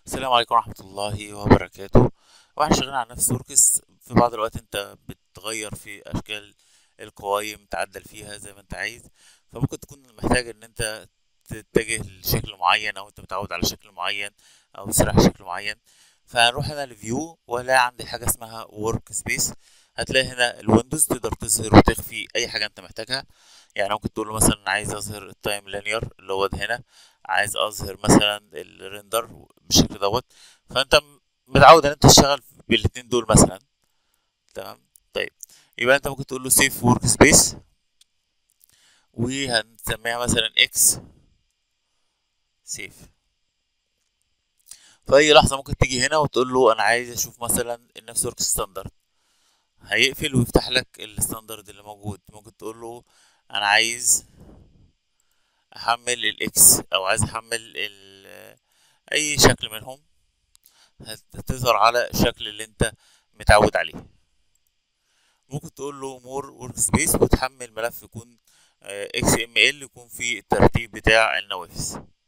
السلام عليكم ورحمة الله وبركاته واحنا شغالين على نفس وركس في بعض الوقت انت بتغير في اشكال القوائم تعدل فيها زي ما انت عايز فممكن تكون محتاج ان انت تتجه لشكل معين او انت متعود على شكل معين او تسرح شكل معين فهنروح هنا لفيو وهلاقي عندي حاجة اسمها ورك سبيس هتلاقي هنا الويندوز تقدر تظهر وتخفي اي حاجة انت محتاجها يعني ممكن تقول له مثلا أنا عايز اظهر التايم لينير اللي هو ده هنا عايز اظهر مثلا الريندر بالشكل دوت فانت متعود ان انت تشتغل بالاتنين دول مثلا تمام طيب يبقى انت ممكن تقول له سيف ورك سبيس وهنسميها مثلا اكس سيف في اي لحظه ممكن تيجي هنا وتقول له انا عايز اشوف مثلا النفس ورك ستاندرد هيقفل ويفتح لك الستاندرد اللي موجود ممكن تقول له انا عايز احمل الاكس او عايز احمل اي شكل منهم هتظهر على الشكل اللي انت متعود عليه ممكن تقول له مور ورك سبيس وتحمل ملف يكون اكس ام ال يكون فيه الترتيب بتاع النوافذ